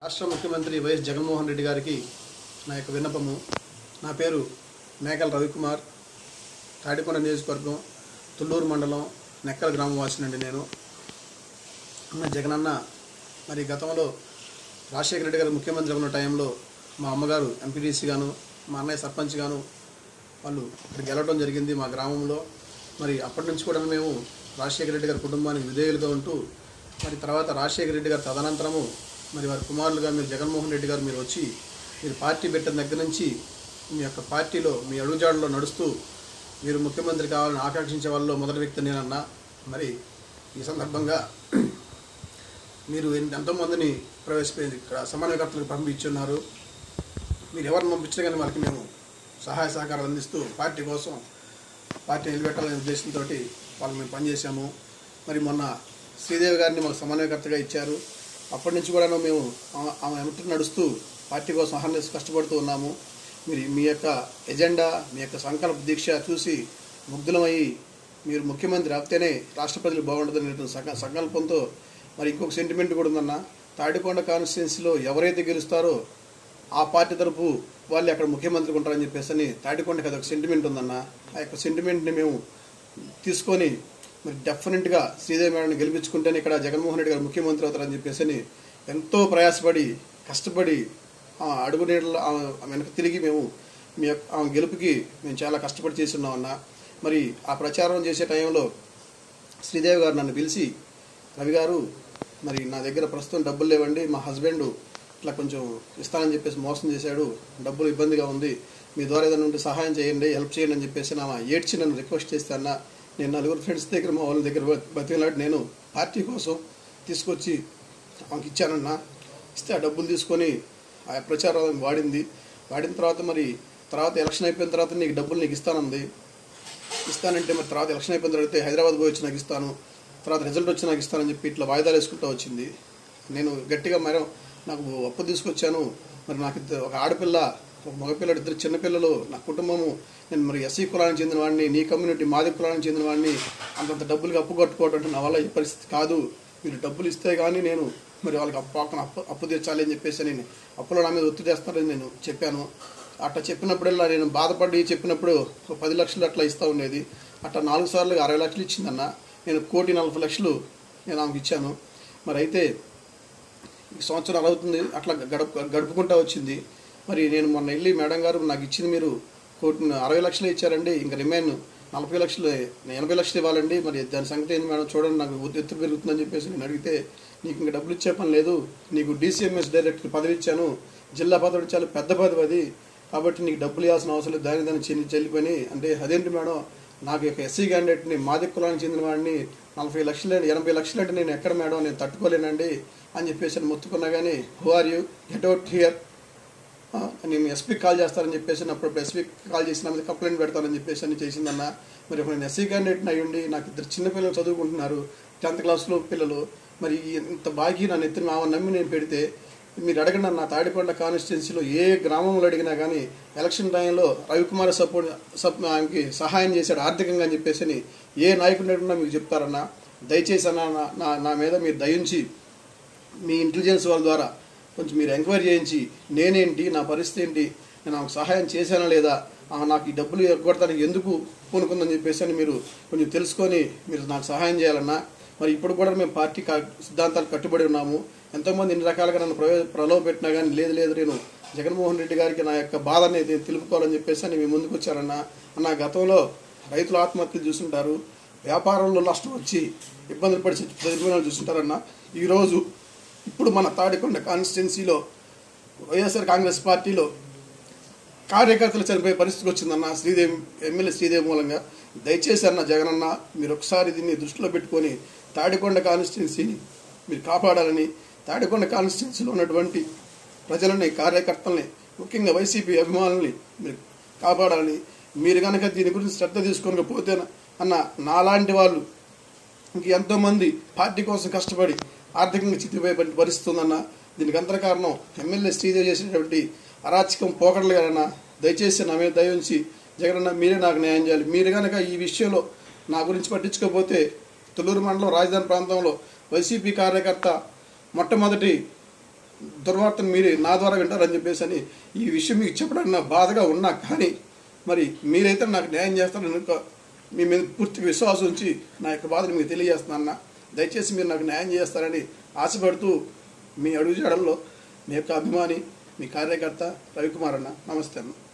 రాష్ట్ర ముఖ్యమంత్రి వైఎస్ జగన్మోహన్ రెడ్డి గారికి నా యొక్క విన్నపము నా పేరు మేకల రవికుమార్ తాడికొండ నియోజకవర్గం తుళ్ళూరు మండలం నెక్కల గ్రామం వాసినండి నేను అన్న జగనన్న మరి గతంలో రాజశేఖర రెడ్డి గారు ముఖ్యమంత్రి ఉన్న టైంలో మా అమ్మగారు ఎంపీటీసీ గాను మా అన్నయ్య సర్పంచ్ గాను వాళ్ళు ఇక్కడ గెలవడం జరిగింది మా గ్రామంలో మరి అప్పటి నుంచి కూడా మేము రాజశేఖర రెడ్డి గారి కుటుంబానికి విధేయులుగా ఉంటూ మరి తర్వాత రాజశేఖర రెడ్డి గారి తదనంతరము మరి వారి కుమారులుగా మీరు జగన్మోహన్ రెడ్డి గారు మీరు వచ్చి మీరు పార్టీ పెట్టిన దగ్గర నుంచి మీ యొక్క పార్టీలో మీ అడుగుజాడలో నడుస్తూ మీరు ముఖ్యమంత్రి కావాలని ఆకాంక్షించే వాళ్ళలో మొదటి వ్యక్తి నేనన్నా మరి ఈ సందర్భంగా మీరు ఎన్- ఎంతోమందిని ప్రవేశపెట్టి ఇక్కడ సమన్వయకర్తలకు పంపించున్నారు మీరు ఎవరిని పంపించినా కానీ వాళ్ళకి మేము సహాయ సహకారాలు అందిస్తూ పార్టీ కోసం పార్టీ నిలబెట్టాలనే ఉద్దేశంతో వాళ్ళు మేము పనిచేశాము మరి మొన్న శ్రీదేవి గారిని మాకు సమన్వయకర్తగా ఇచ్చారు అప్పటి నుంచి కూడా మేము ఆ- ఆమె వెంట నడుస్తూ పార్టీ కోసం అహర్నిశ కష్టపడుతూ ఉన్నాము మీరు మీ యొక్క ఎజెండా మీ యొక్క సంకల్ప దీక్ష చూసి ముగ్ధులమయ్యి మీరు ముఖ్యమంత్రి అవుతేనే రాష్ట్ర ప్రజలు బాగుంటుందనేటువంటి సంక సంకల్పంతో మరి ఇంకొక సెంటిమెంట్ కూడా ఉందన్న తాడికొండ కాన్స్టిట్యున్సీలో ఎవరైతే గెలుస్తారో ఆ పార్టీ తరపు వాళ్ళు అక్కడ ముఖ్యమంత్రి ఉంటారని చెప్పేసి అని తాటికొండకి అదొక సెంటిమెంట్ ఉందన్న ఆ యొక్క సెంటిమెంట్ని మేము తీసుకొని మరి డెఫినెట్గా శ్రీదేవి మేడం గెలిపించుకుంటేనే ఇక్కడ జగన్మోహన్ రెడ్డి గారు ముఖ్యమంత్రి అవుతారని చెప్పేసి అని ఎంతో ప్రయాసపడి కష్టపడి ఆ అడుగు నీడలో ఆమె వెనక తిరిగి మేము మీ యొక్క ఆమె గెలుపుకి మేము చాలా కష్టపడి చేసి ఉన్నామన్న మరి ఆ ప్రచారం చేసే టైంలో శ్రీదేవి గారు నన్ను పిలిచి రవి గారు మరి నా దగ్గర ప్రస్తుతం డబ్బులు లేవండి మా హస్బెండ్ ఇట్లా కొంచెం ఇస్తానని చెప్పేసి మోసం చేశాడు డబ్బులు ఇబ్బందిగా ఉంది మీ ద్వారా ఏదైనా ఉంటే సహాయం చేయండి హెల్ప్ చేయండి అని చెప్పేసి నా ఏడ్చి నన్ను రిక్వెస్ట్ చేస్తే అన్న నేను నలుగురు ఫ్రెండ్స్ దగ్గర మా వాళ్ళ దగ్గర బతికిలాంటి నేను పార్టీ కోసం తీసుకొచ్చి ఆమెకి ఇచ్చానన్న ఇస్తే ఆ డబ్బులు తీసుకొని ఆ ప్రచారం వాడింది వాడిన తర్వాత మరి తర్వాత ఎలక్షన్ అయిపోయిన తర్వాత నీకు డబ్బులు నీకు ఇస్తానంది ఇస్తానంటే మరి తర్వాత ఎలక్షన్ అయిపోయిన తర్వాత హైదరాబాద్ పోయి వచ్చి నాకు ఇస్తాను తర్వాత రిజల్ట్ వచ్చి నాకు ఇస్తానని చెప్పి ఇట్లా వాయిదాలు వేసుకుంటూ వచ్చింది నేను గట్టిగా మరి నాకు అప్పు తీసుకొచ్చాను మరి నాకు ఇద్దరు- ఒక ఆడపిల్ల ఒక మగపిల్లడు ఇద్దరు చిన్నపిల్లలు నా కుటుంబము నేను మరి ఎస్సీ కులానికి చెందిన వాడిని నీ కమ్యూనిటీ మాది కులానికి చెందిన వాడిని అంతంత డబ్బులకి అప్పు కట్టుకోవడం అంటే నా వల్ల ఈ పరిస్థితి కాదు మీరు డబ్బులు ఇస్తే కానీ నేను మరి వాళ్ళకి అప్పు పక్కన అప్పు అప్పు తీర్చాలి అని చెప్పేసి నేను అప్పులో నా మీద ఒత్తిడి చేస్తానని నేను చెప్పాను అట్లా చెప్పినప్పుడల్లా నేను బాధపడి చెప్పినప్పుడు ఒక పది లక్షలు అట్లా ఇస్తూ ఉండేది అట్లా నాలుగు సార్లు అరవై లక్షలు ఇచ్చిందన్న నేను కోటి నలభై లక్షలు నేను ఆమెకి ఇచ్చాను మరి అయితే ఈ సంవత్సరం అవుతుంది అట్లా గడప గడుపుకుంటా వచ్చింది మరి నేను మొన్న వెళ్ళి మేడం గారు నాకు ఇచ్చింది మీరు కోటి అరవై లక్షలు ఇచ్చారండి ఇంకా రిమైన్ నలభై లక్షలు ఎనభై లక్షలు ఇవ్వాలండి మరి దాని సంగతి ఏంది మేడం చూడండి నాకు ఎత్తు పెరుగుతుందని చెప్పేసి నేను అడిగితే నీకు ఇంకా డబ్బులు ఇచ్చే పని లేదు నీకు డీసీఎంఎస్ డైరెక్టర్ పదవి ఇచ్చాను జిల్లా పదవి చాలా పెద్ద పదవి అది కాబట్టి నీకు డబ్బులు ఇవ్వాల్సిన అవసరం లేదు దాని దాన్ని చెల్లి చెల్లిపోయి అంటే అదేంటి మేడం నాకు యొక్క ఎస్సీ క్యాండిడేట్ని మాది కులానికి చెందిన వాడిని నలభై లక్షలు ఎనభై లక్షలు అంటే నేను ఎక్కడ మేడం నేను తట్టుకోలేనండి అని చెప్పేసి అని మొత్తుకున్నా కానీ who are you get out here నేను ఎస్పీకి కాల్ చేస్తానని చెప్పేసి అప్పుడు ఎస్పీకి కాల్ చేసి నా మీద కంప్లైంట్ పెడతానని చెప్పేసి అని చేసిందన్న మరి ఇప్పుడు నేను ఎస్సీ క్యాండిడేట్ని అయ్యుండి నాకు ఇద్దరు చిన్న పిల్లలు చదువుకుంటున్నారు టెన్త్ క్లాస్లో పిల్లలు మరి ఇంత బాకీ నన్ను ఎత్తున మా నమ్మి నేను పెడితే మీరు అడగండి నా తాడికొండ కాన్స్టిట్యున్సీలో ఏ గ్రామంలో అడిగినా కానీ ఎలక్షన్ టైంలో రవికుమార్ సపోర్ట్ సప్ ఆయనకి సహాయం చేశాడు ఆర్థికంగా అని చెప్పేసి అని ఏ నాయకుడు అడిగినా మీకు చెప్తారన్నా దయచేసి అన్న నా- నా నా మీద మీరు దయించి మీ ఇంటెలిజెన్స్ వాళ్ళ ద్వారా కొంచెం మీరు ఎంక్వైరీ చేయించి నేనేంటి నా పరిస్థితి ఏంటి నేను ఆమెకు సహాయం చేశానా లేదా ఆమె నాకు ఈ డబ్బులు ఎగ్గొడటానికి ఎందుకు పూనుకుందని చెప్పేసి అని మీరు కొంచెం తెలుసుకొని మీరు నాకు సహాయం చేయాలన్నా మరి ఇప్పుడు కూడా మేము పార్టీ కా- సిద్ధాంతాలు కట్టుబడి ఉన్నాము ఎంతోమంది ఇన్ని రకాలుగా నన్ను ప్రవే ప్రలోభ పెట్టినా కానీ లేదు లేదు నేను జగన్మోహన్ రెడ్డి గారికి నా యొక్క బాధని ఇది తెలుపుకోవాలని చెప్పేసి అని మీ ముందుకు వచ్చారన్న అన్న గతంలో రైతుల ఆత్మహత్యలు చూస్తుంటారు వ్యాపారంలో నష్టం వచ్చి ఇబ్బందులు పడి చనిపోయిన వాళ్ళు చూస్తుంటారన్న ఈరోజు ఇప్పుడు మన తాడికొండ కాన్స్టిట్యున్సీలో వైఎస్ఆర్ కాంగ్రెస్ పార్టీలో కార్యకర్తలు చనిపోయే పరిస్థితికి వచ్చిందన్న శ్రీదేవి ఎమ్మెల్యే శ్రీదేవి మూలంగా దయచేసి అన్న జగనన్న మీరు ఒకసారి దీన్ని దృష్టిలో పెట్టుకొని తాడికొండ కాన్స్టిట్యున్సీని మీరు కాపాడాలని తాడికొండ కాన్స్టిట్యున్సీలో ఉన్నటువంటి ప్రజలని కార్యకర్తల్ని ముఖ్యంగా వైసీపీ అభిమానుల్ని మీరు కాపాడాలని మీరు కనుక దీని గురించి శ్రద్ధ తీసుకోకపోతే అన్న నాలాంటి వాళ్ళు ఇంక ఎంతోమంది పార్టీ కోసం కష్టపడి ఆర్థికంగా చితిపోయే పరి- పరిస్థితి ఉందన్న దీనికి అంతర కారణం ఎమ్మెల్యే శ్రీదేవి చేసినటువంటి అరాచకం పోకడలు కదన్నా దయచేసి నా మీద దయ ఉంచి జగనన్న మీరే నాకు న్యాయం చేయాలి మీరు కనుక ఈ విషయంలో నా గురించి పట్టించుకోకపోతే తుళ్ళూరు మండలం రాజధాని ప్రాంతంలో వైసీపీ కార్యకర్త మొట్టమొదటి దుర్వార్తను మీరే నా ద్వారా వింటారని చెప్పేసి అని ఈ విషయం మీకు చెప్పడానికి నా బాధగా ఉన్నా కానీ మరి మీరైతే నాకు న్యాయం చేస్తారని అనుకో మీ మీద పూర్తి విశ్వాసం ఉంచి నా యొక్క బాధను మీకు తెలియజేస్తున్నా దయచేసి మీరు నాకు న్యాయం చేస్తారని ఆశపడుతూ మీ అడుగు జాడల్లో మీ యొక్క అభిమాని మీ కార్యకర్త రవికుమార్ అన్న నమస్తే అన్న